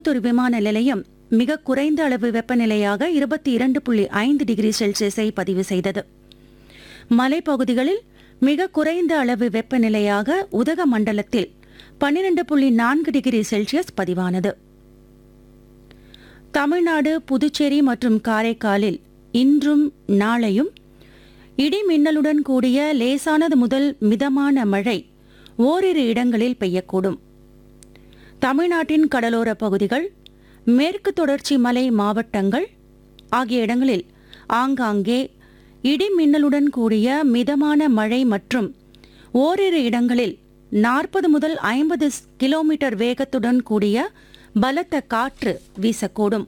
கோயம்புத்தூர் விமான நிலையம் மிக குறைந்த அளவு வெப்பநிலையாக இருபத்தி இரண்டு புள்ளி ஐந்து டிகிரி செல்சியஸை பதிவு செய்தது மலைப்பகுதிகளில் மிக குறைந்த அளவு வெப்பநிலையாக உதகமண்டலத்தில் பன்னிரண்டு புள்ளி நான்கு டிகிரி செல்சியஸ் பதிவானது தமிழ்நாடு புதுச்சேரி மற்றும் காரைக்காலில் இன்றும் நாளையும் இடி மின்னலுடன் கூடிய லேசானது முதல் மிதமான மழை ஓரிரு இடங்களில் பெய்யக்கூடும் தமிழ்நாட்டின் கடலோர பகுதிகள் மேற்கு தொடர்ச்சி மலை மாவட்டங்கள் ஆகிய இடங்களில் ஆங்காங்கே இடி மின்னலுடன் கூடிய மிதமான மழை மற்றும் ஓரிரு இடங்களில் நாற்பது முதல் ஐம்பது கிலோமீட்டர் வேகத்துடன் கூடிய பலத்த காற்று வீசக்கூடும்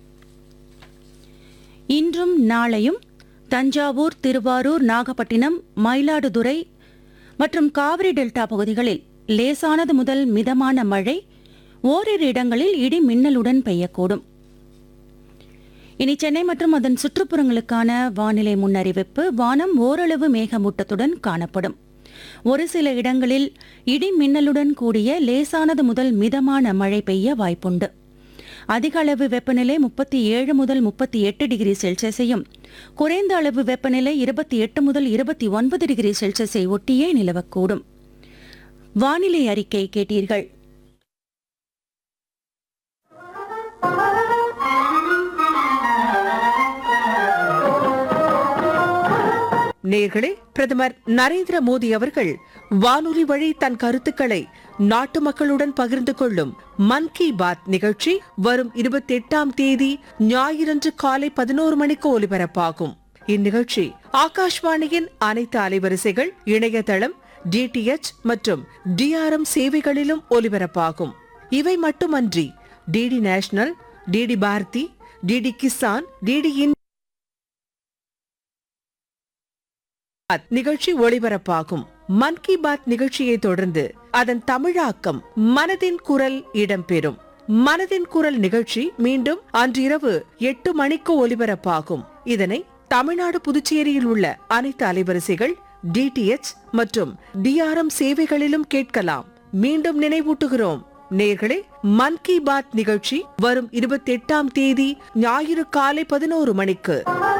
இன்றும் நாளையும் தஞ்சாவூர் திருவாரூர் நாகப்பட்டினம் மயிலாடுதுறை மற்றும் காவிரி டெல்டா பகுதிகளில் லேசானது முதல் மிதமான மழை ஓரிரு இடங்களில் இடி மின்னலுடன் பெய்யக்கூடும் இனி சென்னை மற்றும் அதன் சுற்றுப்புறங்களுக்கான வானிலை முன்னறிவிப்பு வானம் ஓரளவு மேகமூட்டத்துடன் காணப்படும் ஒரு சில இடங்களில் இடி மின்னலுடன் கூடிய லேசானது முதல் மிதமான மழை பெய்ய வாய்ப்புண்டு அதிக அளவு வெப்பநிலை முப்பத்தி ஏழு முதல் முப்பத்தி எட்டு டிகிரி செல்சியஸையும் குறைந்த அளவு வெப்பநிலை இருபத்தி எட்டு முதல் இருபத்தி ஒன்பது டிகிரி செல்சியஸை ஒட்டியே நிலவக்கூடும் வானிலை அறிக்கை கேட்டீர்கள் நேர்களே பிரதமர் நரேந்திர மோடி அவர்கள் வானொலி வழி தன் கருத்துக்களை நாட்டு மக்களுடன் பகிர்ந்து கொள்ளும் மன் கி பாத் நிகழ்ச்சி வரும் இருபத்தி எட்டாம் தேதி ஞாயிறன்று காலை பதினோரு மணிக்கு ஒலிபரப்பாகும் இந்நிகழ்ச்சி ஆகாஷ்வாணியின் அனைத்து அலைவரிசைகள் இணையதளம் டிடிஎச் மற்றும் டிஆர்எம் சேவைகளிலும் ஒலிபரப்பாகும் இவை மட்டுமன்றி DD national DD Bharati DD Kisan DD இன் பாத் நிகழ்ச்சி ஒளிபரப்பாகும் மன் கி பாத் நிகழ்ச்சியை தொடர்ந்து அதன் தமிழாக்கம் மனதின் குரல் இடம்பெறும் மனதின் குரல் நிகழ்ச்சி மீண்டும் அன்றிரவு எட்டு மணிக்கு ஒலிபரப்பாகும் இதனை தமிழ்நாடு புதுச்சேரியில் உள்ள அனைத்து அலைவரிசைகள் டிடிஎச் மற்றும் டிஆர்எம் சேவைகளிலும் கேட்கலாம் மீண்டும் நினைவூட்டுகிறோம் நேர்களே மன் கி பாத் நிகழ்ச்சி வரும் இருபத்தி எட்டாம் தேதி ஞாயிறு காலை பதினோரு மணிக்கு